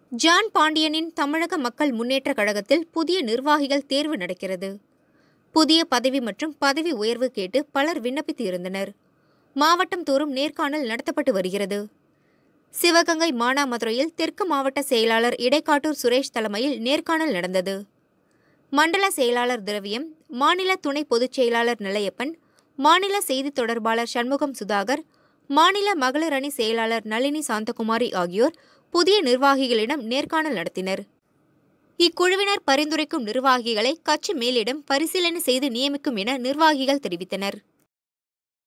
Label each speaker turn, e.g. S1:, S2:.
S1: John பாண்டியனின் தமிழக மக்கள் முன்னேற்றக் கழகத்தில் புதிய நிர்வாகிகள் தேர்வு நடக்கிறது புதிய பதவி மற்றும் பதவி உயர்வு கேட்டு பலர் விண்ணப்பித்து இருந்தனர் மாவட்டம் தோறும் நேர்காணல் நடத்தப்பட்டு வருகிறது சிவகங்கை மானாமதுரையில் தெற்கு மாவட்ட செயலாளர் இடைக்காட்டூர் சுரேஷ் தலைமையில் நேர்காணல் நடந்தது மண்டல செயலாளர் திரவியம் மாநில துணை பொதுச் செயலாளர் நிலையப்பன் மாநில செய்தி தொடர்பாளர் சண்முகம் சுதாகர் மாநில மகளிர் அணி செயலாளர் நளினி சாந்தகுமாரி ஆகியோர் புதிய நிர்வாகிகளிடம் நேர்காணல் நடத்தினர் இக்குழுவினர் பரிந்துரைக்கும் நிர்வாகிகளை கட்சி மேலிடம் பரிசீலனை செய்து நியமிக்கும் என நிர்வாகிகள் தெரிவித்தனர்